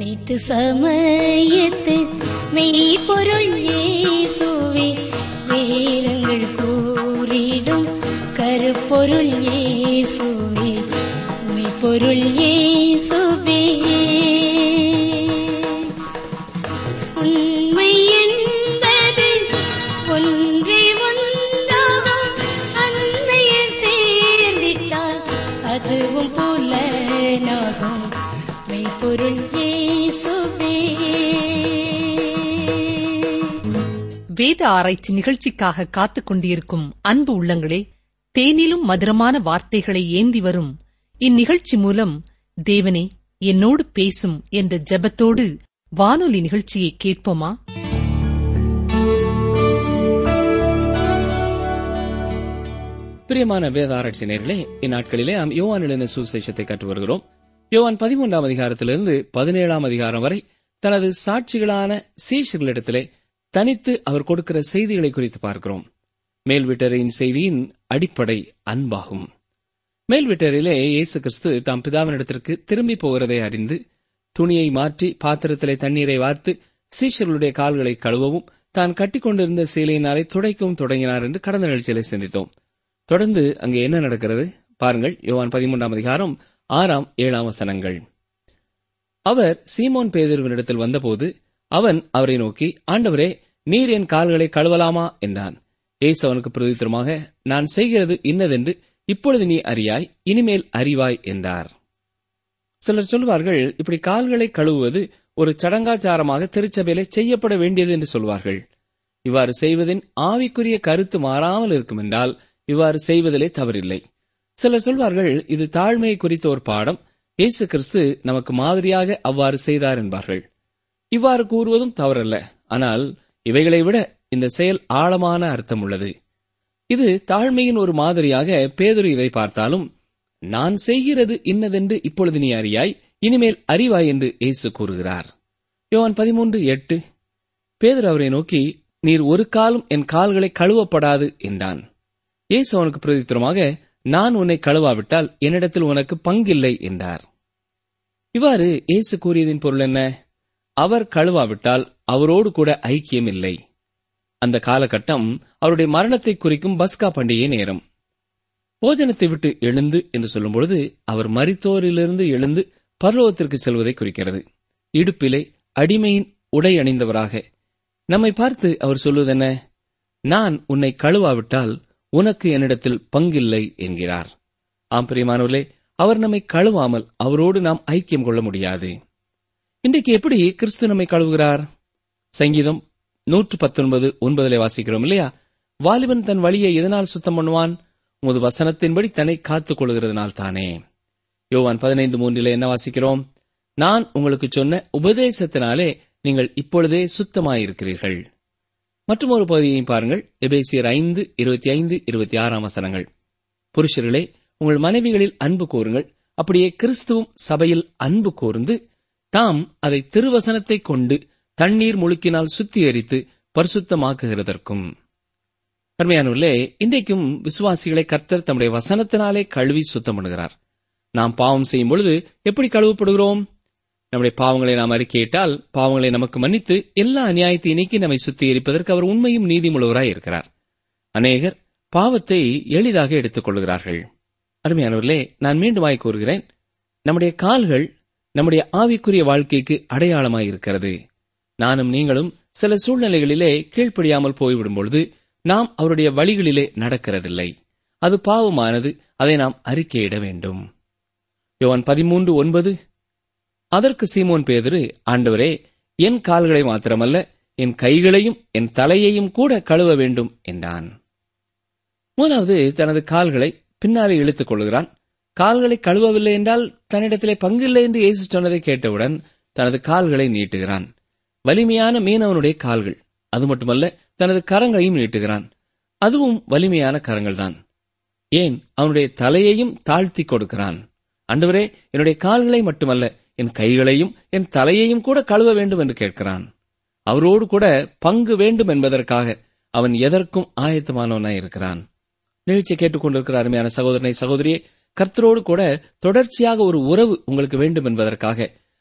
அனைத்து சமயத்து மெய்ப்பொருள் இயேசுவே வேதங்கள் கூறிடும் கருப்பொருள் இயேசுவே மெய்ப்பொருள் இயேசுவே உண்மை என்பது ஒன்றே ஒன்றாகும் அன்னையில் சேர்ந்திட்டால் அதுவும் புலனாகும் மெய்ப்பொருள் இயேசுவே வேத ஆராய்ச்சி நிகழ்ச்சிக்காக காத்துக் கொண்டிருக்கும் அன்பு உள்ளங்களே தேனிலும் மதுரமான வார்த்தைகளை ஏந்தி வரும் இந்நிகழ்ச்சி மூலம் தேவனே என்னோடு பேசும் என்ற ஜெபத்தோடு வானொலி நிகழ்ச்சியை கேட்போமா பிரியமான வேத ஆராய்ச்சி நேர்களே இந்நாட்களிலே நாம் யோவான் எழுதின சுசேஷத்தை கற்று வருகிறோம் யோவான் பதிமூன்றாம் அதிகாரத்திலிருந்து பதினேழாம் அதிகாரம் வரை தனது சாட்சிகளான சீஷர்களிடத்திலே தனித்து அவர் கொடுக்கிற செய்திகளை குறித்து பார்க்கிறோம் மேல் வீட்டரின் செய்தியின் அடிப்படை அன்பாகும் மேல் வீட்டரிலே இயேசு கிறிஸ்து தாம் பிதாவினிடத்திற்கு திரும்பி போகிறதை அறிந்து துணியை மாற்றி பாத்திரத்திலே தண்ணீரை வார்த்து சீஷர்களுடைய கால்களை கழுவவும் தான் கட்டிக்கொண்டிருந்த சீலையினாரை துடைக்கவும் தொடங்கினார் என்று கடந்த நிகழ்ச்சியிலே சிந்தித்தோம் தொடர்ந்து அங்கே என்ன நடக்கிறது பாருங்கள் யோவான் பதிமூன்றாம் அதிகாரம் ஆறாம் ஏழாம் வசனங்கள் அவர் சீமோன் பேதுருவினிடத்தில் வந்தபோது அவன் அவரை நோக்கி ஆண்டவரே நீர் என் கால்களை கழுவலாமா என்றான் ஏசு அவனுக்கு பிரதித்திரமாக நான் செய்கிறது இன்னதென்று இப்பொழுது நீ அறியாய் இனிமேல் அறிவாய் என்றார் சிலர் சொல்வார்கள் இப்படி கால்களை கழுவுவது ஒரு சடங்காச்சாரமாக திருச்சபையிலே செய்யப்பட வேண்டியது என்று சொல்வார்கள் இவ்வாறு செய்வதின் ஆவிக்குரிய கருத்து மாறாமல் இருக்கும் என்றால் இவ்வாறு செய்வதிலே தவறில்லை சிலர் சொல்வார்கள் இது தாழ்மையை குறித்த ஒரு பாடம் இயேசு கிறிஸ்து நமக்கு மாதிரியாக அவ்வாறு செய்தார் என்பார்கள் இவ்வாறு கூறுவதும் தவறல்ல ஆனால் இவைகளை விட இந்த செயல் ஆழமான அர்த்தம் உள்ளது இது தாழ்மையின் ஒரு மாதிரியாக பேதுரு இதை பார்த்தாலும் நான் செய்கிறது இன்னதென்று இப்பொழுது நீ அறியாய் இனிமேல் அறிவாய் என்று இயேசு கூறுகிறார் யோவான் பதிமூன்று எட்டு பேதுரு அவரை நோக்கி நீர் ஒரு காலும் என் கால்களை கழுவப்படாது என்றான் இயேசு அவனுக்கு பிரதித்திரமாக நான் உன்னை கழுவாவிட்டால் என்னிடத்தில் உனக்கு பங்கில்லை என்றார் இவ்வாறு இயேசு கூறியதின் பொருள் என்ன அவர் கழுவாவிட்டால் அவரோடு கூட ஐக்கியம் இல்லை அந்த காலகட்டம் அவருடைய மரணத்தை குறிக்கும் பஸ்கா பண்டிகை நேரம் போஜனத்தை விட்டு எழுந்து என்று சொல்லும்பொழுது அவர் மரித்தோரிலிருந்து எழுந்து பரலோகத்திற்கு செல்வதை குறிக்கிறது இடுப்பிலே அடிமையின் உடை அணிந்தவராக நம்மை பார்த்து அவர் சொல்வதென்ன நான் உன்னை கழுவாவிட்டால் உனக்கு என்னிடத்தில் பங்கில்லை என்கிறார் ஆம் பிரியமானவர்களே அவர் நம்மை கழுவாமல் அவரோடு நாம் ஐக்கியம் கொள்ள முடியாது இன்றைக்கு எப்படி கிறிஸ்து நம்மை கழுவுகிறார் சங்கீதம் நூற்று பத்தொன்பது ஒன்பதிலே வாசிக்கிறோம் இல்லையா வாலிபன் தன் வழியை எதனால் சுத்தம் பண்ணுவான் உமது வசனத்தின்படி தன்னை காத்துக் கொள்கிறதுனால் தானே யோவான் பதினைந்து மூன்றிலே என்ன வாசிக்கிறோம் நான் உங்களுக்கு சொன்ன உபதேசத்தினாலே நீங்கள் இப்பொழுதே சுத்தமாயிருக்கிறீர்கள் மற்றும் ஒரு பகுதியையும் பாருங்கள் எபேசியர் ஐந்து இருபத்தி ஐந்து இருபத்தி ஆறாம் வசனங்கள் புருஷர்களே உங்கள் மனைவிகளில் அன்பு கூறுங்கள் அப்படியே கிறிஸ்துவும் சபையில் அன்பு கூர்ந்து தாம் அதை திருவசனத்தை கொண்டு தண்ணீர் முழுக்கினால் சுத்திகரித்து பரிசுத்தமாக்குகிறதற்கும் அருமையானவர்களே இன்றைக்கும் விசுவாசிகளை கர்த்தர் தம்முடைய வசனத்தினாலே கழுவி சுத்தம் பண்ணுகிறார் நாம் பாவம் செய்யும் பொழுது எப்படி கழுவப்படுகிறோம் நம்முடைய பாவங்களை நாம் அறிக்கையிட்டால் பாவங்களை நமக்கு மன்னித்து எல்லா அநியாயத்தை நீக்கி நம்மை சுத்திகரிப்பதற்கு அவர் உண்மையும் நீதிமுள்ளவராய் இருக்கிறார் அநேகர் பாவத்தை எளிதாக எடுத்துக் கொள்கிறார்கள் அருமையானவர்களே நான் மீண்டுமாய் கூறுகிறேன் நம்முடைய கால்கள் நம்முடைய ஆவிக்குரிய வாழ்க்கைக்கு அடையாளமாய் இருக்கிறது நானும் நீங்களும் சில சூழ்நிலைகளிலே கீழ்ப்படியாமல் போய்விடும் பொழுது நாம் அவருடைய வழிகளிலே நடக்கிறதில்லை அது பாவமானது அதை நாம் அறிக்கையிட வேண்டும் யோவான் பதிமூன்று ஒன்பது அதற்கு சீமோன் பேதுரு ஆண்டவரே என் கால்களை மாத்திரமல்ல என் கைகளையும் என் தலையையும் கூட கழுவ வேண்டும் என்றான் மூணாவது தனது கால்களை பின்னாலே இழுத்துக் கொள்கிறான் கால்களை கழுவவில்லை என்றால் தன்னிடத்திலே பங்கில்லை என்று இயேசு சொன்னதை கேட்டவுடன் தனது கால்களை நீட்டுகிறான் வலிமையான மீனவனுடைய கால்கள் அது மட்டுமல்ல தனது கரங்களையும் நீட்டுகிறான் அதுவும் வலிமையான கரங்கள்தான் ஏன் அவனுடைய தலையையும் தாழ்த்தி கொடுக்கிறான் அன்றுவரே என்னுடைய கால்களை மட்டுமல்ல என் கைகளையும் என் தலையையும் கூட கழுவ வேண்டும் என்று கேட்கிறான் அவரோடு கூட பங்கு வேண்டும் என்பதற்காக அவன் எதற்கும் ஆயத்தமானவனாய் இருக்கிறான் நிகழ்ச்சியை கேட்டுக்கொண்டிருக்கிற அருமையான சகோதரனை சகோதரியே கர்த்தரோடு கூட தொடர்ச்சியாக ஒரு உறவு உங்களுக்கு வேண்டும் என்பதற்காக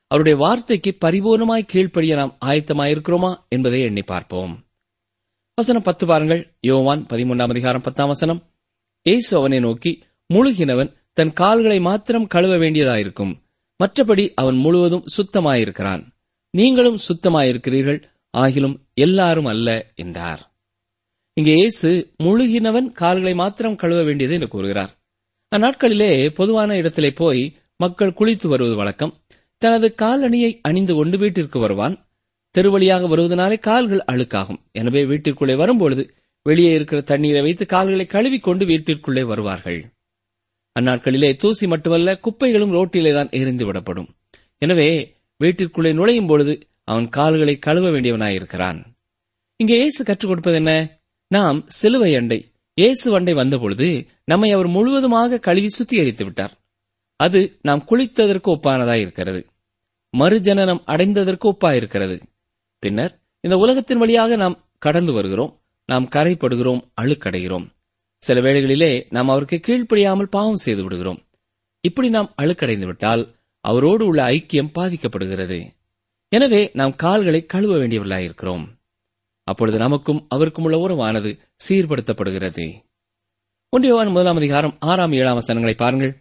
அவருடைய வார்த்தைக்கு பரிபூர்ணமாய் கீழ்ப்படிய நாம் ஆயத்தமாயிருக்கிறோமா என்பதை எண்ணி பார்ப்போம் வசனம் பத்து பாருங்கள் யோவான் பதிமூன்றாம் அதிகாரம் பத்தாம் வசனம் இயேசு அவனை நோக்கி முழுகினவன் தன் கால்களை மாத்திரம் கழுவ வேண்டியதாயிருக்கும் மற்றபடி அவன் முழுவதும் சுத்தமாயிருக்கிறான் நீங்களும் சுத்தமாயிருக்கிறீர்கள் ஆகிலும் எல்லாரும் அல்ல என்றார் இங்கே இயேசு முழுகினவன் கால்களை மாத்திரம் கழுவ வேண்டியது என்று கூறுகிறார் அந்நாட்களிலே பொதுவான இடத்திலே போய் மக்கள் குளித்து வருவது வழக்கம் தனது காலணியை அணிந்து கொண்டு வீட்டிற்கு வருவான் தெருவழியாக வருவதனாலே கால்கள் அழுக்காகும் எனவே வீட்டிற்குள்ளே வரும்பொழுது வெளியே இருக்கிற தண்ணீரை வைத்து கால்களை கழுவிக்கொண்டு வீட்டிற்குள்ளே வருவார்கள் அந்நாட்களிலே தூசி மட்டுமல்ல குப்பைகளும் ரோட்டிலே தான் எரிந்து விடப்படும் எனவே வீட்டிற்குள்ளே நுழையும் பொழுது அவன் கால்களை கழுவ வேண்டியவனாயிருக்கிறான் இங்கே இயேசு கற்றுக் கொடுப்பது என்ன நாம் சிலுவை அண்டை இயேசு அண்டை வந்தபொழுது நம்மை அவர் முழுவதுமாக கழுவி சுத்திகரித்து விட்டார் அது நாம் குளித்ததற்கு ஒப்பானதாயிருக்கிறது மறுஜனனம் அடைந்ததற்கு ஒப்பாயிருக்கிறது பின்னர் இந்த உலகத்தின் வழியாக நாம் கடந்து வருகிறோம் நாம் கரைப்படுகிறோம் அழுக்கடைகிறோம் சில வேளைகளிலே நாம் அவருக்கு கீழ்ப்படியாமல் பாவம் செய்து விடுகிறோம் இப்படி நாம் அழுக்கடைந்து விட்டால் அவரோடு உள்ள ஐக்கியம் பாதிக்கப்படுகிறது எனவே நாம் கால்களை கழுவ வேண்டியவர்களாயிருக்கிறோம் அப்பொழுது நமக்கும் அவருக்கும் உள்ள உறவானது சீர்படுத்தப்படுகிறது ஒன்றியவான் முதலாம் அதிகாரம் ஆறாம் ஏழாம் வசனங்களை பாருங்கள்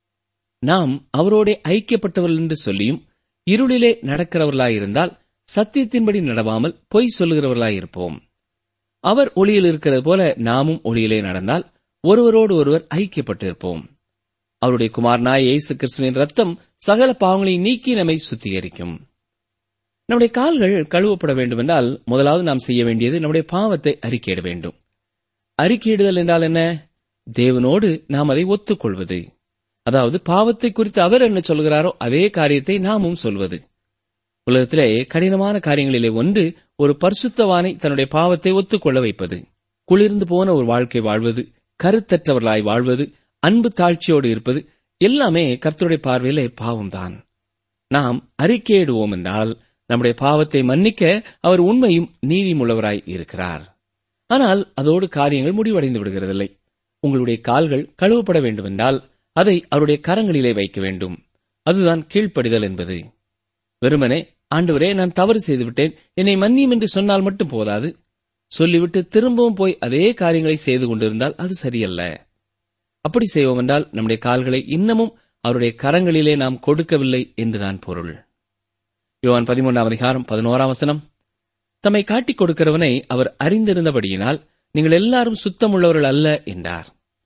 நாம் அவரோடே ஐக்கியப்பட்டவர்கள் என்று சொல்லியும் இருளிலே நடக்கிறவர்களாயிருந்தால் சத்தியத்தின்படி நடவாமல் பொய் சொல்லுகிறவர்களாயிருப்போம் அவர் ஒளியில் இருக்கிறது போல நாமும் ஒளியிலே நடந்தால் ஒருவரோடு ஒருவர் ஐக்கியப்பட்டிருப்போம் அவருடைய குமாரனாய் இயேசு கிறிஸ்துவின் ரத்தம் சகல பாவங்களை நீக்கி நம்மை சுத்திகரிக்கும் நம்முடைய கால்கள் கழுவப்பட வேண்டுமென்றால் முதலாவது நாம் செய்ய வேண்டியது நம்முடைய பாவத்தை அறிக்கையிட வேண்டும் அறிக்கையிடுதல் என்றால் என்ன தேவனோடு நாம் அதை ஒத்துக்கொள்வது அதாவது பாவத்தை குறித்து அவர் என்ன சொல்கிறாரோ அதே காரியத்தை நாமும் சொல்வது உலகத்திலே கடினமான காரியங்களிலே ஒன்று ஒரு பரிசுத்தவானை தன்னுடைய பாவத்தை ஒத்துக்கொள்ள வைப்பது குளிர்ந்து போன ஒரு வாழ்க்கை வாழ்வது கருத்தற்றவர்களாய் வாழ்வது அன்பு தாழ்ச்சியோடு இருப்பது எல்லாமே கர்த்தருடைய பார்வையிலே பாவம்தான் நாம் அறிக்கையிடுவோம் என்றால் நம்முடைய பாவத்தை மன்னிக்க அவர் உண்மையும் நீதிமுள்ளவராய் இருக்கிறார் ஆனால் அதோடு காரியங்கள் முடிவடைந்து விடுகிறதில்லை உங்களுடைய கால்கள் கழுவப்பட வேண்டுமென்றால் அதை அவருடைய கரங்களிலே வைக்க வேண்டும் அதுதான் கீழ்ப்படிதல் என்பது வெறுமனே ஆண்டவரே நான் தவறு செய்துவிட்டேன் என்னை மன்னியும் என்று சொன்னால் மட்டும் போதாது சொல்லிவிட்டு திரும்பவும் போய் அதே காரியங்களை செய்து கொண்டிருந்தால் அது சரியல்ல அப்படி செய்வோம் என்றால் நம்முடைய கால்களை இன்னமும் அவருடைய கரங்களிலே நாம் கொடுக்கவில்லை என்றுதான் பொருள் யோவான் பதிமூன்றாம் அதிகாரம் பதினோராம் வசனம் தம்மை காட்டிக் கொடுக்கிறவனை அவர் அறிந்திருந்தபடியினால் நீங்கள் எல்லாரும் சுத்தமுள்ளவர்கள் அல்ல என்றார்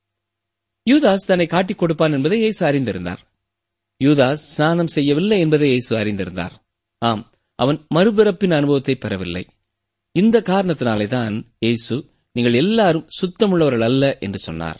யூதாஸ் தன்னை காட்டிக் கொடுப்பான் என்பதை இயேசு அறிந்திருந்தார் யூதாஸ் ஸ்நானம் செய்யவில்லை என்பதை இயேசு அறிந்திருந்தார் ஆம் அவன் மறுபிறப்பின் அனுபவத்தை பெறவில்லை இந்த காரணத்தினாலே தான் இயேசு நீங்கள் எல்லாரும் சுத்தமுள்ளவர்கள் அல்ல என்று சொன்னார்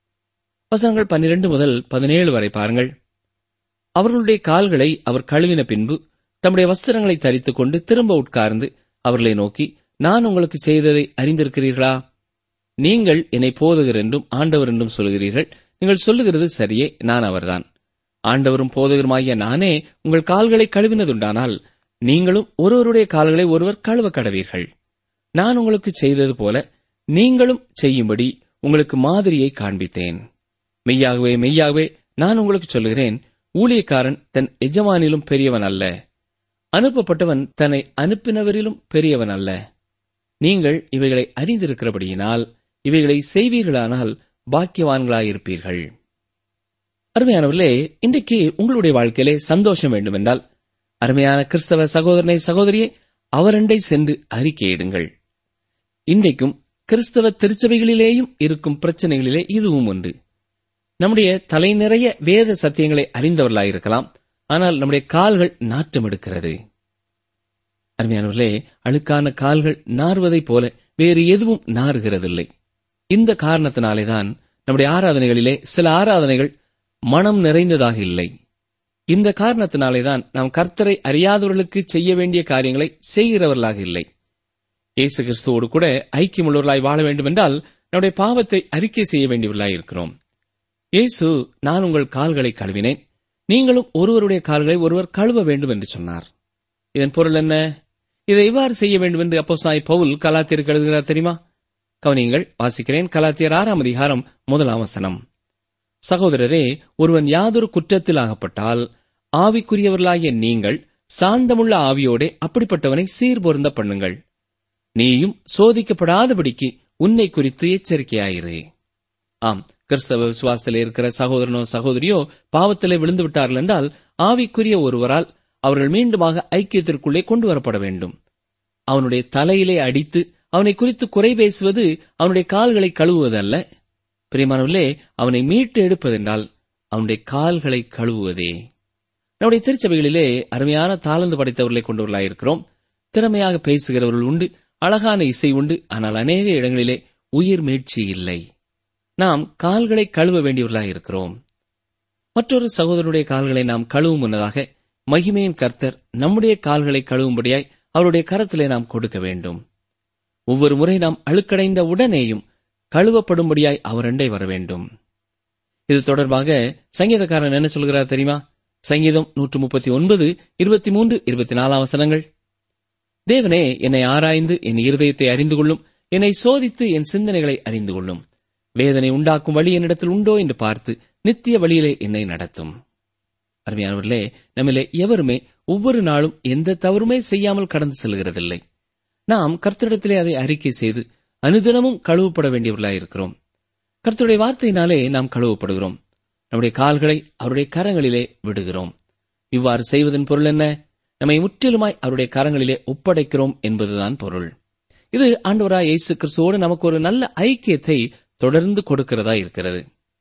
வசனங்கள் பன்னிரண்டு முதல் பதினேழு வரை பாருங்கள் அவர்களுடைய கால்களை அவர் கழுவின பின்பு தம்முடைய வஸ்திரங்களை தரித்துக் கொண்டு திரும்ப உட்கார்ந்து அவர்களை நோக்கி நான் உங்களுக்கு செய்ததை அறிந்திருக்கிறீர்களா நீங்கள் என்னை போதகர் என்றும் ஆண்டவர் என்றும் சொல்கிறீர்கள் நீங்கள் சொல்லுகிறது சரியே நான் அவர்தான் ஆண்டவரும் போதகருமாகிய நானே உங்கள் கால்களை கழுவினதுண்டானால் நீங்களும் ஒருவருடைய கால்களை ஒருவர் கழுவ கடவீர்கள் நான் உங்களுக்கு செய்தது போல நீங்களும் செய்யும்படி உங்களுக்கு மாதிரியை காண்பித்தேன் மெய்யாகவே மெய்யாகவே நான் உங்களுக்கு சொல்லுகிறேன் ஊழியக்காரன் தன் எஜமானிலும் பெரியவன் அல்ல அனுப்பப்பட்டவன் தன்னை அனுப்பினவரிலும் பெரியவன் அல்ல நீங்கள் இவைகளை அறிந்திருக்கிறபடியினால் இவைகளை செய்வீர்களானால் பாக்கியவான்களாயிருப்பீர்கள் அருமையானவர்களே இன்றைக்கு உங்களுடைய வாழ்க்கையிலே சந்தோஷம் வேண்டுமென்றால் அருமையான கிறிஸ்தவ சகோதரனை சகோதரியே அவரண்டை சென்று அறிக்கையிடுங்கள் இன்றைக்கும் கிறிஸ்தவ திருச்சபைகளிலேயும் இருக்கும் பிரச்சனைகளிலே இதுவும் ஒன்று நம்முடைய தலை நிறைய வேத சத்தியங்களை அறிந்தவர்களாயிருக்கலாம் ஆனால் நம்முடைய கால்கள் நாற்றம் எடுக்கிறது அருமையானவர்களே அழுக்கான கால்கள் நாறுவதைப் போல வேறு எதுவும் நாறுகிறதில்லை இந்த காரணத்தினாலேதான் நம்முடைய ஆராதனைகளிலே சில ஆராதனைகள் மனம் நிறைந்ததாக இல்லை இந்த காரணத்தினாலேதான் நாம் கர்த்தரை அறியாதவர்களுக்கு செய்ய வேண்டிய காரியங்களை செய்கிறவர்களாக இல்லை இயேசு கிறிஸ்துவோடு கூட ஐக்கியமுள்ளவர்களாய் வாழ வேண்டுமென்றால் நம்முடைய பாவத்தை அறிக்கை செய்ய வேண்டியவர்களாய் இருக்கிறோம் இயேசு நான் உங்கள் கால்களை கழுவினேன் நீங்களும் ஒருவருடைய கால்களை ஒருவர் கழுவ வேண்டும் என்று சொன்னார் இதன் பொருள் என்ன இதை எவ்வாறு செய்ய வேண்டும் என்று அப்போ சாய் பவுல் கலாத்தியருக்கு எழுதுகிறார் தெரியுமா கவனியங்கள் வாசிக்கிறேன் கலாத்தியர் ஆறாம் அதிகாரம் முதலாம் வசனம் சகோதரரே ஒருவன் யாதொரு குற்றத்தில் ஆகப்பட்டால் ஆவிக்குரியவர்களாகிய நீங்கள் சாந்தமுள்ள ஆவியோடே அப்படிப்பட்டவனை சீர்பொருந்த பண்ணுங்கள் நீயும் சோதிக்கப்படாதபடிக்கு உன்னை குறித்து எச்சரிக்கையாயிரு ஆம் கிறிஸ்தவ விசுவாசத்தில் இருக்கிற சகோதரனோ சகோதரியோ பாவத்திலே விழுந்து விட்டார்கள் என்றால் ஆவிக்குரிய ஒருவரால் அவர்கள் மீண்டுமாக ஐக்கியத்திற்குள்ளே கொண்டு வரப்பட வேண்டும் அவனுடைய தலையிலே அடித்து அவனை குறித்து குறை பேசுவது அவனுடைய கால்களை கழுவுவதல்ல பிரியமானவர்களே அவனை மீட்டு எடுப்பதென்றால் அவனுடைய கால்களை கழுவுவதே நம்முடைய திருச்சபைகளிலே அருமையான தாளந்து படைத்தவர்களை கொண்டவர்களாயிருக்கிறோம் திறமையாக பேசுகிறவர்கள் உண்டு அழகான இசை உண்டு ஆனால் அநேக இடங்களிலே உயிர் மீட்சி இல்லை நாம் கால்களை கழுவ வேண்டியவர்களாக இருக்கிறோம் மற்றொரு சகோதரனுடைய கால்களை நாம் கழுவும் முன்னதாக மகிமையின் கர்த்தர் நம்முடைய கால்களை கழுவும்படியாய் அவருடைய கரத்திலே நாம் கொடுக்க வேண்டும் ஒவ்வொரு முறை நாம் அழுக்கடைந்த உடனேயும் கழுவப்படும்படியாய் அவர் அண்டை வர வேண்டும் இது தொடர்பாக சங்கீதக்காரன் என்ன சொல்கிறார் தெரியுமா சங்கீதம் நூற்று முப்பத்தி ஒன்பது இருபத்தி மூன்று இருபத்தி நாலாம் வசனங்கள் தேவனே என்னை ஆராய்ந்து என் இருதயத்தை அறிந்து கொள்ளும் என்னை சோதித்து என் சிந்தனைகளை அறிந்து கொள்ளும் வேதனை உண்டாக்கும் வழி என்னிடத்தில் உண்டோ என்று பார்த்து நித்திய வழியிலே என்னை நடத்தும் அருமையானவர்களே நம்மிலே எவருமே ஒவ்வொரு நாளும் எந்த தவறுமே செய்யாமல் கடந்து செல்கிறதில்லை நாம் கர்த்தரிடத்திலே அதை அறிக்கை செய்து அனுதினமும் கழுவப்பட வேண்டியவர்களாயிருக்கிறோம் கர்த்தருடைய வார்த்தையினாலே நாம் கழுவப்படுகிறோம் நம்முடைய கால்களை அவருடைய கரங்களிலே விடுகிறோம் இவ்வாறு செய்வதன் பொருள் என்ன நம்மை முற்றிலுமாய் அவருடைய கரங்களிலே ஒப்படைக்கிறோம் என்பதுதான் பொருள் இது ஆண்டவராய் இயேசு கிறிஸ்துவோடு நமக்கு ஒரு நல்ல ஐக்கியத்தை தொடர்ந்து கொடுக்கிறதா இருக்கிறது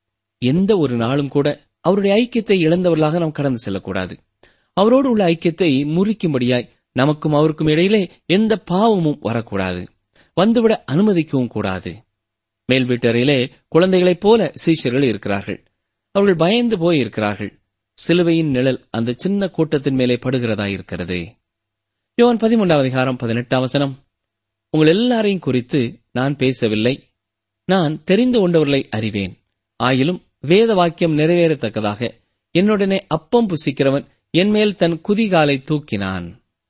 எந்த ஒரு நாளும் கூட அவருடைய ஐக்கியத்தை இழந்தவர்களாக நாம் கடந்து செல்லக்கூடாது அவரோடு உள்ள ஐக்கியத்தை முறிக்கும்படியாய் நமக்கும் அவருக்கும் இடையிலே எந்த பாவமும் வரக்கூடாது வந்துவிட அனுமதிக்கவும் கூடாது மேல் வீட்டறையிலே குழந்தைகளைப் போல சீஷர்கள் இருக்கிறார்கள் அவர்கள் பயந்து போய் இருக்கிறார்கள் சிலுவையின் நிழல் அந்த சின்ன கூட்டத்தின் மேலே படுகிறதா இருக்கிறது யோவான் பதிமூன்றாம் அதிகாரம் பதினெட்டாம் வசனம் உங்கள் எல்லாரையும் குறித்து நான் பேசவில்லை நான் தெரிந்து கொண்டவர்களை அறிவேன் ஆயிலும் வேத வாக்கியம் நிறைவேறத்தக்கதாக என்னுடனே அப்பம் புசிக்கிறவன் என்மேல் தன் குதிகாலை தூக்கினான்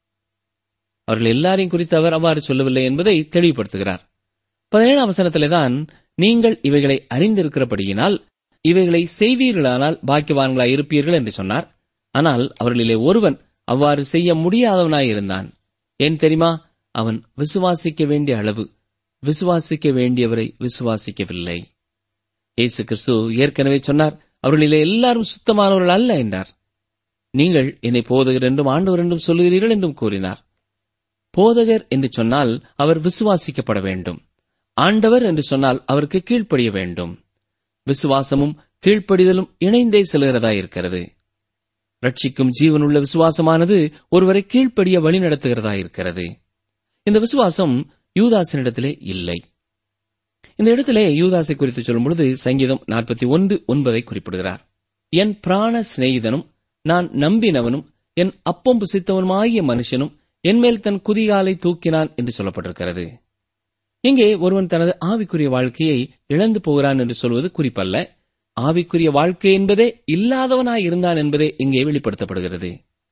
அவர்கள் எல்லாரையும் குறித்து அவர் அவ்வாறு சொல்லவில்லை என்பதை தெளிவுபடுத்துகிறார் பதினேழாம் வசனத்திலே தான் நீங்கள் இவைகளை அறிந்திருக்கிறபடியினால் இவைகளை செய்வீர்களானால் பாக்கியவான்களாய் இருப்பீர்கள் என்று சொன்னார் ஆனால் அவர்களிலே ஒருவன் அவ்வாறு செய்ய முடியாதவனாய் இருந்தான் ஏன் தெரியுமா அவன் விசுவாசிக்க வேண்டிய அளவு விசுவாசிக்க வேண்டியவரை விசுவாசிக்கவில்லை இயேசு கிறிஸ்து ஏற்கனவே சொன்னார் அவர்களிலே எல்லாரும் சுத்தமானவர்கள் அல்ல என்றார் நீங்கள் என்னை போதகர் என்றும் ஆண்டவர் என்றும் சொல்லுகிறீர்கள் என்றும் கூறினார் போதகர் என்று சொன்னால் அவர் விசுவாசிக்கப்பட வேண்டும் ஆண்டவர் என்று சொன்னால் அவருக்கு கீழ்ப்படிய வேண்டும் விசுவாசமும் கீழ்ப்படிதலும் இணைந்தே செல்கிறதா இருக்கிறது ரட்சிக்கும் ஜீவனுள்ள விசுவாசமானது ஒருவரை கீழ்ப்படிய வழிநடத்துகிறதா இருக்கிறது இந்த விசுவாசம் யூதாசனிடத்திலே இல்லை இந்த இடத்திலே யூதாசை குறித்து சொல்லும் பொழுது சங்கீதம் நாற்பத்தி ஒன்று ஒன்பதை குறிப்பிடுகிறார் என் பிராண சிநேகிதனும் நான் நம்பினவனும் என் அப்பம் புசித்தவனுமாகிய மனுஷனும் என்மேல் தன் குதிகாலை தூக்கினான் என்று சொல்லப்பட்டிருக்கிறது இங்கே ஒருவன் தனது ஆவிக்குரிய வாழ்க்கையை இழந்து போகிறான் என்று சொல்வது குறிப்பல்ல ஆவிக்குரிய வாழ்க்கை என்பதே இல்லாதவனாய் இருந்தான் என்பதே இங்கே வெளிப்படுத்தப்படுகிறது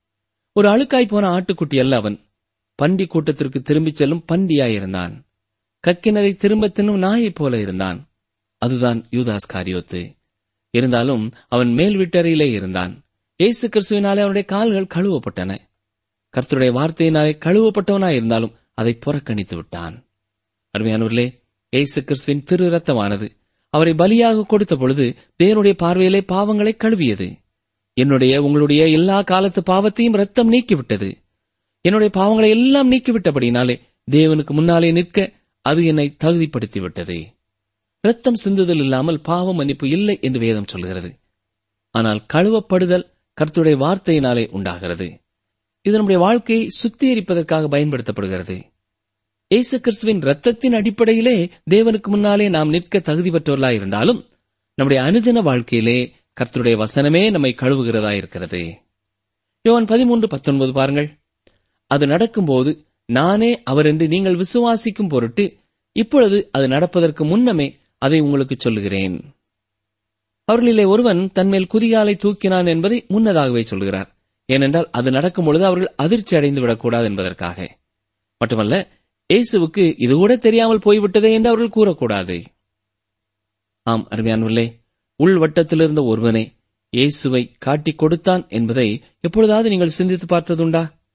ஒரு அழுக்காய் போன ஆட்டுக்குட்டி அல்ல அவன் பண்டி கூட்டத்திற்கு திரும்பிச் செல்லும் பண்டியாயிருந்தான் கக்கினதை திரும்ப தின்னும் நாயைப் போல இருந்தான் அதுதான் யூதாஸ் காரியோத்து இருந்தாலும் அவன் மேல் வீட்டறையிலே இருந்தான் இயேசு கிறிஸ்துவினாலே அவனுடைய கால்கள் கழுவப்பட்டன கர்த்தருடைய வார்த்தையினாலே கழுவப்பட்டவனாய் இருந்தாலும் அதை புறக்கணித்து விட்டான் அருமையானவர்களே இயேசு கிறிஸ்துவின் திரு ரத்தமானது அவரை பலியாக கொடுத்த பொழுது தேவனுடைய பார்வையிலே பாவங்களை கழுவியது என்னுடைய உங்களுடைய எல்லா காலத்து பாவத்தையும் ரத்தம் நீக்கிவிட்டது என்னுடைய பாவங்களை எல்லாம் நீக்கிவிட்டபடினாலே தேவனுக்கு முன்னாலே நிற்க அது என்னை தகுதிப்படுத்தி விட்டது ரத்தம் சிந்துதல் இல்லாமல் பாவ மன்னிப்பு இல்லை என்று வேதம் சொல்கிறது ஆனால் கழுவப்படுதல் கர்த்தருடைய வார்த்தையினாலே உண்டாகிறது இது நம்முடைய வாழ்க்கையை சுத்திகரிப்பதற்காக பயன்படுத்தப்படுகிறது இயேசு கிறிஸ்துவின் ரத்தத்தின் அடிப்படையிலே தேவனுக்கு முன்னாலே நாம் நிற்க தகுதி பெற்றவர்களாய் இருந்தாலும் நம்முடைய அனுதின வாழ்க்கையிலே கர்த்தருடைய வசனமே நம்மை கழுவுகிறதா இருக்கிறது யோவான் பதிமூன்று பத்தொன்பது பாருங்கள் அது நடக்கும்போது நானே அவர் என்று நீங்கள் விசுவாசிக்கும் பொருட்டு இப்பொழுது அது நடப்பதற்கு முன்னமே அதை உங்களுக்கு சொல்லுகிறேன் அவர்களிலே ஒருவன் தன்மேல் குதிகாலை தூக்கினான் என்பதை முன்னதாகவே சொல்கிறார் ஏனென்றால் அது நடக்கும் பொழுது அவர்கள் அதிர்ச்சி அடைந்து விடக்கூடாது என்பதற்காக மட்டுமல்ல இயேசுவுக்கு இது கூட தெரியாமல் போய்விட்டதே என்று அவர்கள் கூறக்கூடாது ஆம் அருமையானவர்களே உள் வட்டத்திலிருந்த ஒருவனே இயேசுவை காட்டிக் கொடுத்தான் என்பதை எப்பொழுதாவது நீங்கள் சிந்தித்து பார்த்ததுண்டா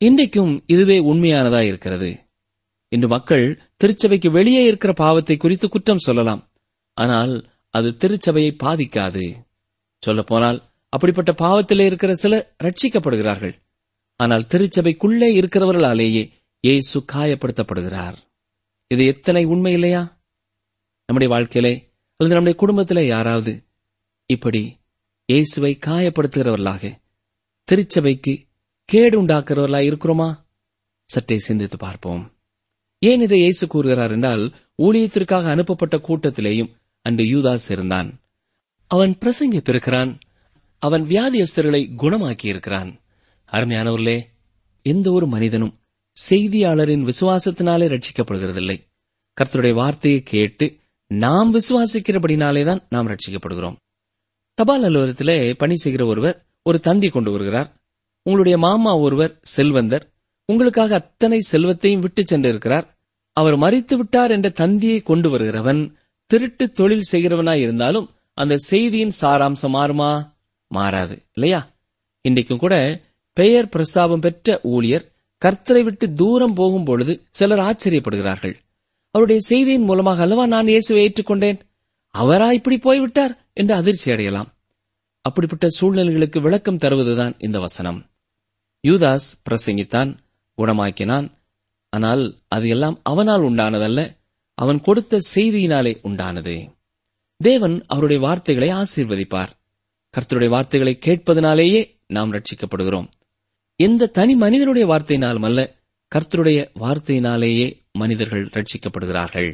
இன்றைக்கும் இதுவே உண்மையானதா இருக்கிறது இன்று மக்கள் திருச்சபைக்கு வெளியே இருக்கிற பாவத்தை குறித்து குற்றம் சொல்லலாம் ஆனால் அது திருச்சபையை பாதிக்காது சொல்லப்போனால் அப்படிப்பட்ட பாவத்திலே இருக்கிற சிலர் ரட்சிக்கப்படுகிறார்கள் ஆனால் திருச்சபைக்குள்ளே இருக்கிறவர்களாலேயே இயேசு காயப்படுத்தப்படுகிறார் இது எத்தனை உண்மை இல்லையா நம்முடைய வாழ்க்கையிலே அல்லது நம்முடைய குடும்பத்திலே யாராவது இப்படி இயேசுவை காயப்படுத்துகிறவர்களாக திருச்சபைக்கு கேடு உண்டாக்குறவர்களாக இருக்கிறோமா சற்றே சிந்தித்து பார்ப்போம் ஏன் இதை இயேசு கூறுகிறார் என்றால் ஊழியத்திற்காக அனுப்பப்பட்ட கூட்டத்திலேயும் அன்று யூதாஸ் இருந்தான் அவன் பிரசங்கித்திருக்கிறான் அவன் வியாதியஸ்தர்களை குணமாக்கியிருக்கிறான் அருமையானவர்களே எந்த ஒரு மனிதனும் செய்தியாளரின் விசுவாசத்தினாலே ரட்சிக்கப்படுகிறதில்லை கர்த்தருடைய வார்த்தையை கேட்டு நாம் விசுவாசிக்கிறபடினாலேதான் நாம் ரட்சிக்கப்படுகிறோம் தபால் அலுவலகத்திலே பணி செய்கிற ஒருவர் ஒரு தந்தி கொண்டு வருகிறார் உங்களுடைய மாமா ஒருவர் செல்வந்தர் உங்களுக்காக அத்தனை செல்வத்தையும் விட்டு சென்றிருக்கிறார் அவர் மறித்து விட்டார் என்ற தந்தியை கொண்டு வருகிறவன் திருட்டு தொழில் செய்கிறவனாய் இருந்தாலும் அந்த செய்தியின் சாராம்சம் மாறுமா மாறாது இல்லையா இன்றைக்கும் கூட பெயர் பிரஸ்தாபம் பெற்ற ஊழியர் கர்த்தரை விட்டு தூரம் போகும் பொழுது சிலர் ஆச்சரியப்படுகிறார்கள் அவருடைய செய்தியின் மூலமாக அல்லவா நான் இயேசுவை ஏற்றுக்கொண்டேன் அவரா இப்படி போய்விட்டார் என்று அதிர்ச்சி அடையலாம் அப்படிப்பட்ட சூழ்நிலைகளுக்கு விளக்கம் தருவதுதான் இந்த வசனம் யூதாஸ் பிரசங்கித்தான் குணமாக்கினான் ஆனால் அது எல்லாம் அவனால் உண்டானதல்ல அவன் கொடுத்த செய்தியினாலே உண்டானது தேவன் அவருடைய வார்த்தைகளை ஆசீர்வதிப்பார் கர்த்தருடைய வார்த்தைகளை கேட்பதனாலேயே நாம் ரட்சிக்கப்படுகிறோம் எந்த தனி மனிதனுடைய வார்த்தையினாலும் அல்ல கர்த்தருடைய வார்த்தையினாலேயே மனிதர்கள் ரட்சிக்கப்படுகிறார்கள்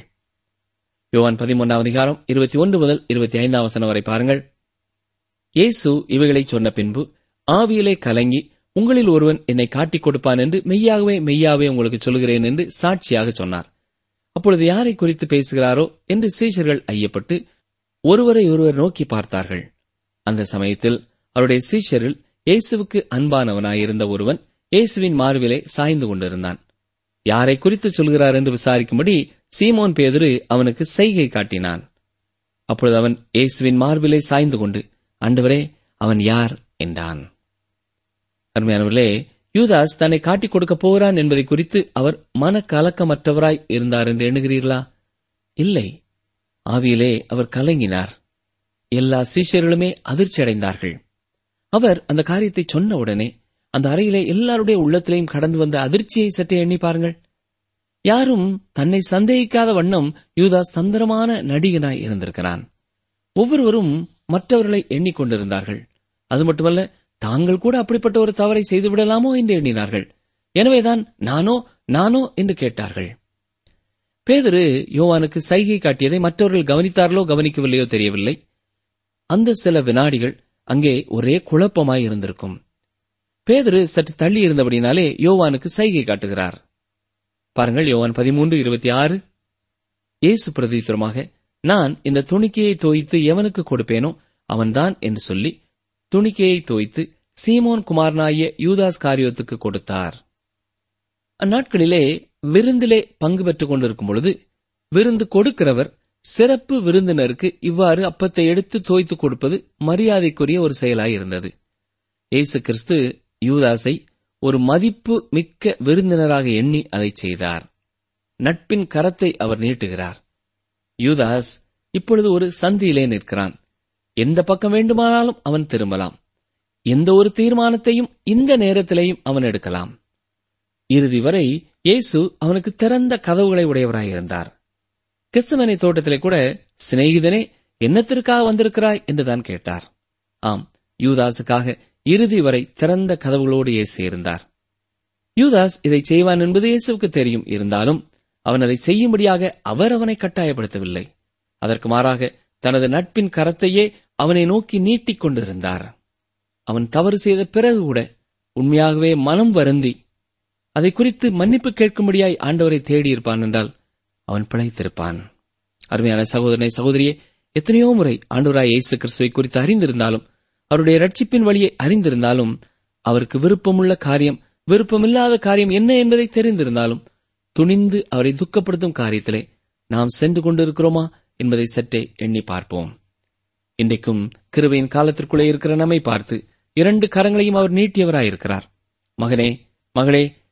யோவான் பதிமூன்றாம் அதிகாரம் இருபத்தி ஒன்று முதல் இருபத்தி ஐந்தாம் வசனம் வரை பாருங்கள் இயேசு இவைகளை சொன்ன பின்பு ஆவியிலே கலங்கி உங்களில் ஒருவன் என்னை காட்டிக் கொடுப்பான் என்று மெய்யாகவே மெய்யாவே உங்களுக்கு சொல்கிறேன் என்று சாட்சியாக சொன்னார் அப்பொழுது யாரை குறித்து பேசுகிறாரோ என்று சீஷர்கள் ஐயப்பட்டு ஒருவரை ஒருவர் நோக்கி பார்த்தார்கள் அந்த சமயத்தில் அவருடைய சீஷரில் இயேசுவுக்கு அன்பானவனாயிருந்த ஒருவன் இயேசுவின் மார்பிலே சாய்ந்து கொண்டிருந்தான் யாரை குறித்து சொல்கிறார் என்று விசாரிக்கும்படி சீமோன் பேதுரு அவனுக்கு செய்கை காட்டினான் அப்பொழுது அவன் இயேசுவின் மார்பிலே சாய்ந்து கொண்டு ஆண்டவரே அவன் யார் என்றான் அருமையானவர்களே யூதாஸ் தன்னை காட்டிக் கொடுக்க போகிறான் என்பதை குறித்து அவர் மனக்கலக்கமற்றவராய் இருந்தார் என்று எண்ணுகிறீர்களா இல்லை ஆவியிலே அவர் கலங்கினார் எல்லா சீஷர்களுமே அதிர்ச்சி அடைந்தார்கள் அவர் அந்த காரியத்தை சொன்ன உடனே அந்த அறையிலே எல்லாருடைய உள்ளத்திலையும் கடந்து வந்த அதிர்ச்சியை சற்றே எண்ணி பாருங்கள் யாரும் தன்னை சந்தேகிக்காத வண்ணம் யூதாஸ் தந்திரமான நடிகனாய் இருந்திருக்கிறான் ஒவ்வொருவரும் மற்றவர்களை எண்ணிக்கொண்டிருந்தார்கள் அது மட்டுமல்ல தாங்கள் கூட அப்படிப்பட்ட ஒரு தவறை செய்து விடலாமோ என்று எண்ணினார்கள் எனவேதான் நானோ நானோ என்று கேட்டார்கள் பேதரு யோவானுக்கு சைகை காட்டியதை மற்றவர்கள் கவனித்தார்களோ கவனிக்கவில்லையோ தெரியவில்லை அந்த சில வினாடிகள் அங்கே ஒரே குழப்பமாய் இருந்திருக்கும் பேதரு சற்று தள்ளி இருந்தபடினாலே யோவானுக்கு சைகை காட்டுகிறார் பாருங்கள் யோவான் பதிமூன்று இருபத்தி ஆறு இயேசு பிரதித்திரமாக நான் இந்த துணிக்கையை தோய்த்து எவனுக்கு கொடுப்பேனோ அவன்தான் என்று சொல்லி துணிக்கையை தோய்த்து சீமோன் குமாரனாகிய யூதாஸ் காரியத்துக்கு கொடுத்தார் அந்நாட்களிலே விருந்திலே பங்கு பெற்றுக் கொண்டிருக்கும் பொழுது விருந்து கொடுக்கிறவர் சிறப்பு விருந்தினருக்கு இவ்வாறு அப்பத்தை எடுத்து தோய்த்து கொடுப்பது மரியாதைக்குரிய ஒரு செயலாய் இருந்தது இயேசு கிறிஸ்து யூதாஸை ஒரு மதிப்பு மிக்க விருந்தினராக எண்ணி அதை செய்தார் நட்பின் கரத்தை அவர் நீட்டுகிறார் யூதாஸ் இப்பொழுது ஒரு சந்தியிலே நிற்கிறான் எந்த பக்கம் வேண்டுமானாலும் அவன் திரும்பலாம் எந்த ஒரு தீர்மானத்தையும் இந்த நேரத்திலேயும் அவன் எடுக்கலாம் இறுதி வரை இயேசு அவனுக்கு திறந்த கதவுகளை உடையவராயிருந்தார் கிறிஸ்தவனை தோட்டத்திலே கூட சிநேகிதனே என்னத்திற்காக வந்திருக்கிறாய் என்றுதான் கேட்டார் ஆம் யூதாஸுக்காக இறுதி வரை திறந்த கதவுகளோடு இயேசு இருந்தார் யூதாஸ் இதை செய்வான் என்பது இயேசுவுக்கு தெரியும் இருந்தாலும் அவன் அதை செய்யும்படியாக அவர் அவனை கட்டாயப்படுத்தவில்லை அதற்கு மாறாக தனது நட்பின் கரத்தையே அவனை நோக்கி நீட்டிக் கொண்டிருந்தார் அவன் தவறு செய்த பிறகு கூட உண்மையாகவே மனம் வருந்தி அதை குறித்து மன்னிப்பு கேட்கும்படியாய் ஆண்டவரை தேடியிருப்பான் என்றால் அவன் பிழைத்திருப்பான் அருமையான சகோதரனை சகோதரியே எத்தனையோ முறை ஆண்டவராய் இயேசு கிறிஸ்துவை குறித்து அறிந்திருந்தாலும் அவருடைய ரட்சிப்பின் வழியை அறிந்திருந்தாலும் அவருக்கு விருப்பமுள்ள காரியம் விருப்பமில்லாத காரியம் என்ன என்பதை தெரிந்திருந்தாலும் துணிந்து அவரை துக்கப்படுத்தும் காரியத்திலே நாம் சென்று கொண்டிருக்கிறோமா என்பதை சற்றே எண்ணி பார்ப்போம் இன்றைக்கும் கிருபையின் காலத்திற்குள்ளே இருக்கிற நம்மை பார்த்து இரண்டு கரங்களையும் அவர் நீட்டியவராயிருக்கிறார் மகனே மகளே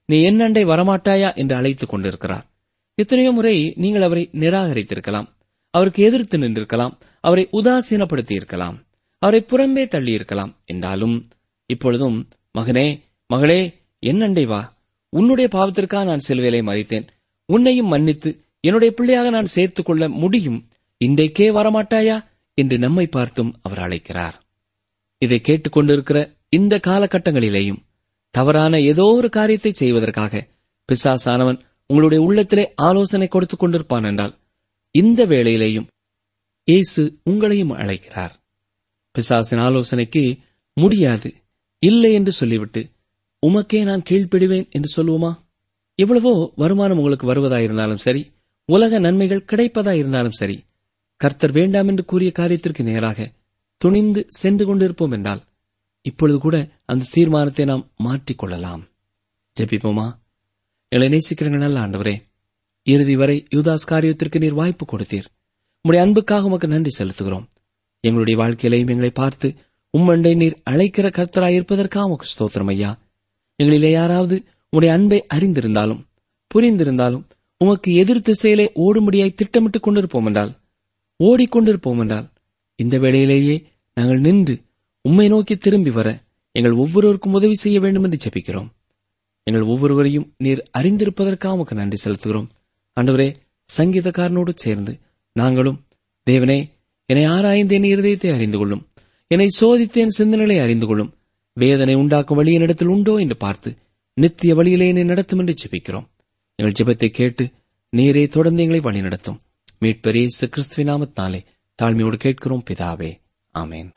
நீ என்னண்டை வரமாட்டாயா என்று அழைத்துக் கொண்டிருக்கிறார் எத்தனையோ முறை நீங்கள் அவரை நிராகரித்திருக்கலாம் அவருக்கு எதிர்த்து நின்றிருக்கலாம் அவரை உதாசீனப்படுத்தி இருக்கலாம் அவரை புறம்பே தள்ளியிருக்கலாம் என்றாலும் இப்பொழுதும் மகனே மகளே என்னண்டை வா உன்னுடைய பாவத்திற்காக நான் சிலுவையிலே மறித்தேன் உன்னையும் மன்னித்து என்னுடைய பிள்ளையாக நான் சேர்த்துக் கொள்ள முடியும் இன்றைக்கே வரமாட்டாயா என்று நம்மை பார்த்தும் அவர் அழைக்கிறார் இதை கேட்டுக்கொண்டிருக்கிற இந்த காலகட்டங்களிலேயும் தவறான ஏதோ ஒரு காரியத்தை செய்வதற்காக பிசாசானவன் உங்களுடைய உள்ளத்திலே ஆலோசனை கொடுத்துக் கொண்டிருப்பான் என்றால் இந்த வேளையிலேயும் இயேசு உங்களையும் அழைக்கிறார் பிசாசின் ஆலோசனைக்கு முடியாது இல்லை என்று சொல்லிவிட்டு உமக்கே நான் கீழ்ப்பிடுவேன் என்று சொல்லுவோமா எவ்வளவோ வருமானம் உங்களுக்கு வருவதாயிருந்தாலும் சரி உலக நன்மைகள் கிடைப்பதாயிருந்தாலும் சரி கர்த்தர் வேண்டாம் என்று கூறிய காரியத்திற்கு நேராக துணிந்து சென்று கொண்டிருப்போம் என்றால் இப்பொழுது கூட அந்த தீர்மானத்தை நாம் மாற்றிக்கொள்ளலாம் ஜெபிப்போமா எங்களை நேசிக்கிறங்கள் நல்ல ஆண்டவரே இறுதி வரை யூதாஸ் காரியத்திற்கு நீர் வாய்ப்பு கொடுத்தீர் உம்முடைய அன்புக்காக உமக்கு நன்றி செலுத்துகிறோம் எங்களுடைய வாழ்க்கையிலையும் எங்களை பார்த்து உம்மண்டை நீர் அழைக்கிற கர்த்தராயிருப்பதற்காக உமக்கு ஸ்தோத்திரம் ஐயா எங்களிலே யாராவது உம்முடைய அன்பை அறிந்திருந்தாலும் புரிந்திருந்தாலும் உமக்கு எதிர் திசையிலே ஓடும்படியாய் திட்டமிட்டுக் கொண்டிருப்போம் என்றால் ஓடிக்கொண்டிருப்போம் என்றால் இந்த வேளையிலேயே நாங்கள் நின்று உம்மை நோக்கி திரும்பி வர எங்கள் ஒவ்வொருவருக்கும் உதவி செய்ய வேண்டும் என்று ஜெபிக்கிறோம் எங்கள் ஒவ்வொருவரையும் நீர் அறிந்திருப்பதற்காக உமக்கு நன்றி செலுத்துகிறோம் ஆண்டவரே சங்கீதக்காரனோடு சேர்ந்து நாங்களும் தேவனே என்னை ஆராய்ந்து என் இருதயத்தை அறிந்து கொள்ளும் என்னை சோதித்து என் சிந்தனைகளை அறிந்து கொள்ளும் வேதனை உண்டாக்கும் வழி என்னிடத்தில் உண்டோ என்று பார்த்து நித்திய வழியிலே என்னை நடத்தும் என்று ஜெபிக்கிறோம் எங்கள் ஜெபத்தை கேட்டு நீரே தொடர்ந்து எங்களை வழி நடத்தும் மீட்பர் இயேசு கிறிஸ்துவின் நாமத்தாலே தாழ்மையோடு கேட்கிறோம் பிதாவே ஆமென்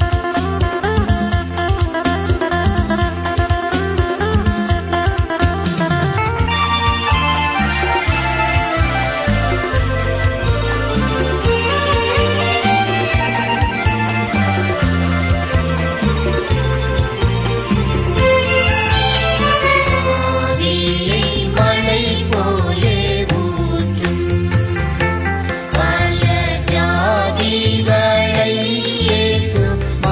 ஆவியை மழை போலே ஊற்றும் பல ஜாதிகளை இயேசு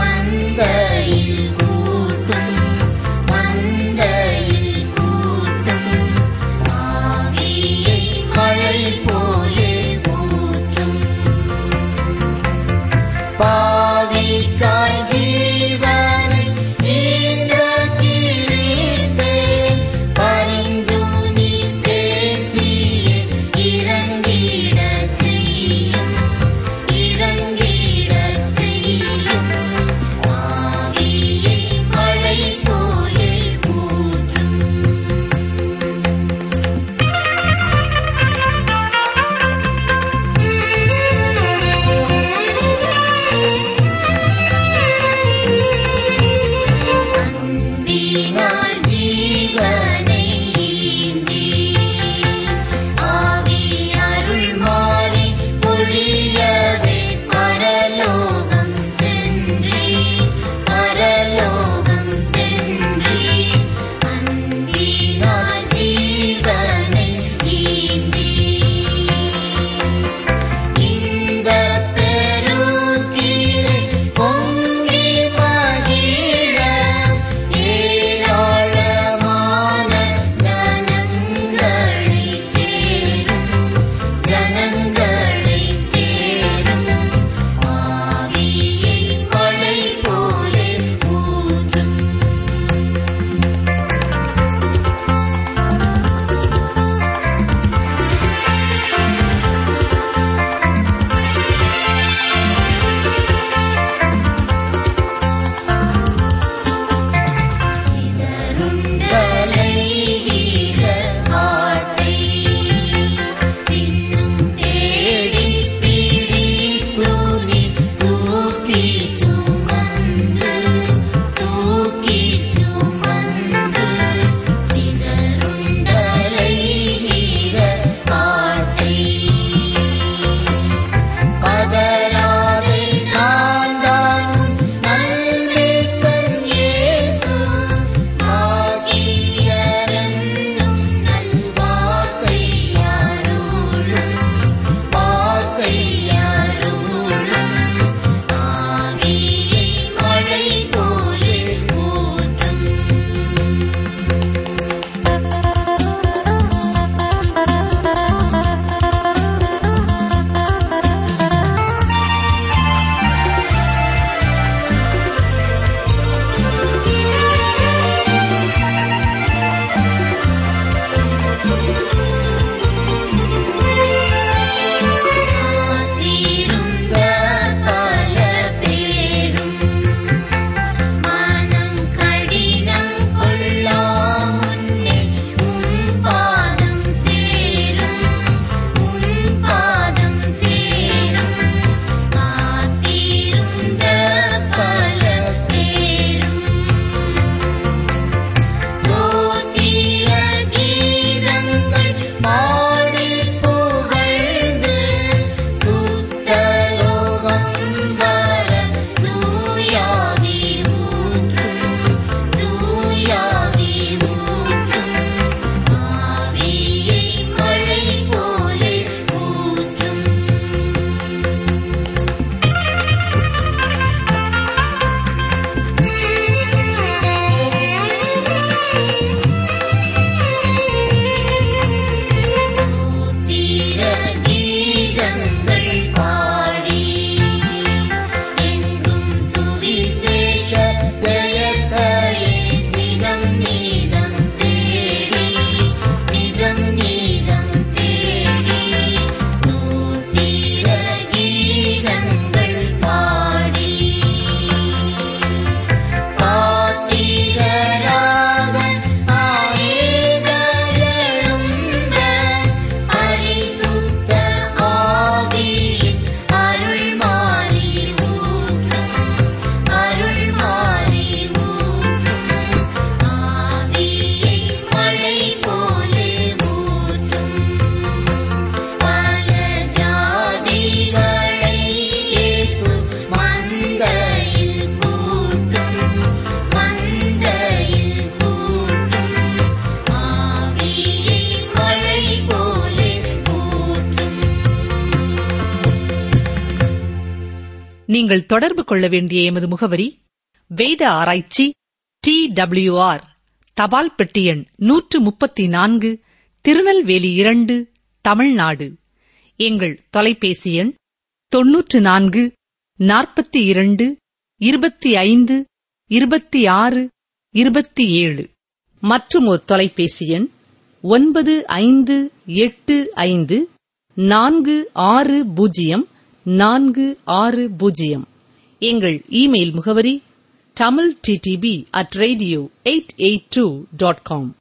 நீங்கள் தொடர்பு கொள்ள வேண்டிய எமது முகவரி வேத ஆராய்ச்சி டி ஆர் தபால் பெட்டி எண் நூற்று முப்பத்தி நான்கு திருநெல்வேலி இரண்டு தமிழ்நாடு எங்கள் தொலைபேசி எண் தொன்னூற்று நான்கு நாற்பத்தி இரண்டு இருபத்தி ஐந்து இருபத்தி ஆறு இருபத்தி ஏழு மற்றும் ஒரு தொலைபேசி எண் ஒன்பது ஐந்து எட்டு ஐந்து நான்கு ஆறு பூஜ்ஜியம் நான்கு ஆறு பூஜ்ஜியம் எங்கள் இமெயில் முகவரி Tamil DDP at radio eight eight two dot com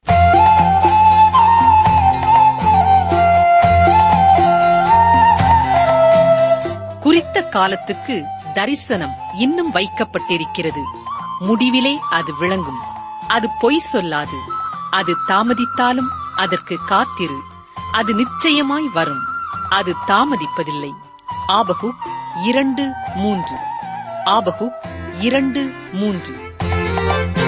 குறித்த காலத்துக்கு தரிசனம் இன்னும் வைக்கப்பட்டிருக்கிறது முடிவிலே அது விளங்கும் அது பொய் சொல்லாது அது தாமதித்தாலும் அதற்கு காத்திரு அது நிச்சயமாய் வரும் அது தாமதிப்பதில்லை ஆபகு இரண்டு மூன்று ஆபகு இரண்டு மூன்று